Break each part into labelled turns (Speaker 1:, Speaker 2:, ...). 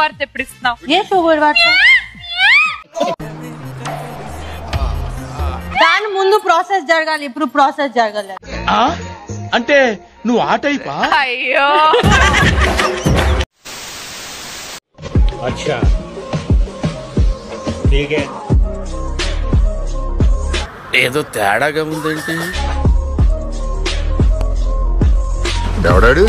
Speaker 1: శుభవార్త ఎప్పుడు ఇస్తున్నావు
Speaker 2: ఏ శుభవార్త దాని ముందు ప్రాసెస్ జరగాలి ఇప్పుడు ప్రాసెస్ జరగాలి
Speaker 3: అంటే నువ్వు ఆ టైపా
Speaker 1: అయ్యో
Speaker 4: अच्छा ठीक है
Speaker 3: ఏదో తేడాగా ఉందేంటి
Speaker 5: ఎవడాడు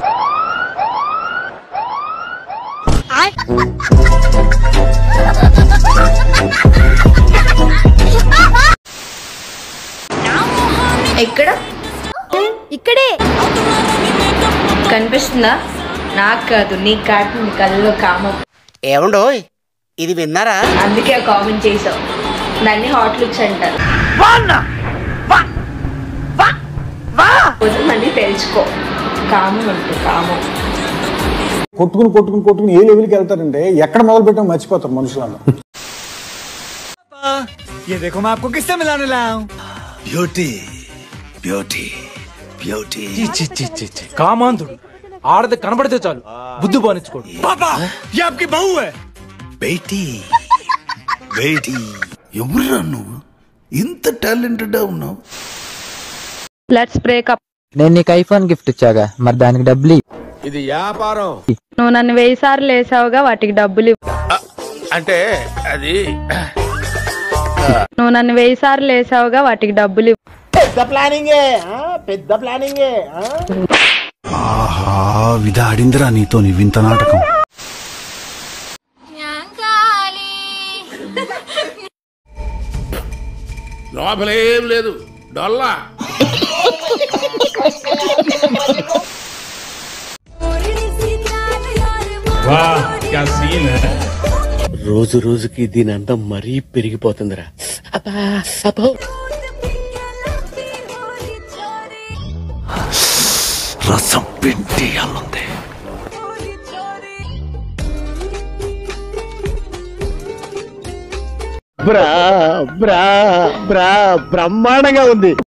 Speaker 6: ఎక్కడ ఇక్కడే కనిపిస్తుందా నాకు కాదు నీ కాటు నీ కళ్ళలో కామం
Speaker 7: ఏమండోయ్ ఇది విన్నారా
Speaker 6: అందుకే ఆ కామెంట్ చేసావు దాన్ని హాట్ లుక్స్ అంటారు రోజు మళ్ళీ తెలుసుకో కామం అంటే కామం
Speaker 8: కొట్టుకుని కొట్టుకుని కొట్టుకుని ఏ లెవెల్కి వెళ్తారంటే ఎక్కడ మొదలు పెట్టామో మర్చిపోతారు మనుషులందరూ
Speaker 4: ये देखो मैं आपको किससे मिलाने लाया हूँ
Speaker 3: బ్యూటీ బ్యూటీ బ్యూటీ
Speaker 4: కామాంధుడు ఆడది కనబడితే చాలు బుద్ధి బానించుకోడు పాపా ये आपकी बहू है
Speaker 3: బేటీ బేటీ ఎవరురా నువ్వు ఇంత టాలెంటెడ్ ఉన్నావు
Speaker 2: లెట్స్ బ్రేకప్
Speaker 9: నేను నీకు ఐఫోన్ గిఫ్ట్ ఇచ్చాగా మరి దానికి డబ్బులు ఇయ్యి.
Speaker 3: ఇది వ్యాపారం
Speaker 2: నువ్వు నన్ను వెయ్యి సార్లు వేసావుగా వాటికి డబ్బులు ఇవ్వు.
Speaker 3: అంటే అది
Speaker 2: నువ్వు నన్ను వెయ్యి సార్లు వేసావుగా వాటికి డబ్బులు ఇవ్వు.
Speaker 3: ఆహా విధాడిందిరా నీతో నీ వింత నాటకం లోపలేం లేదు డొల్లా
Speaker 4: वाह क्या सीन है
Speaker 7: రోజు రోజుకి దీని అందం మరీ పెరిగిపోతుందిరా అబ్బా అబ్బో
Speaker 3: రసం పిండి అల్లుంది
Speaker 7: బ్రా బ్రా బ్రా బ్రహ్మాండంగా ఉంది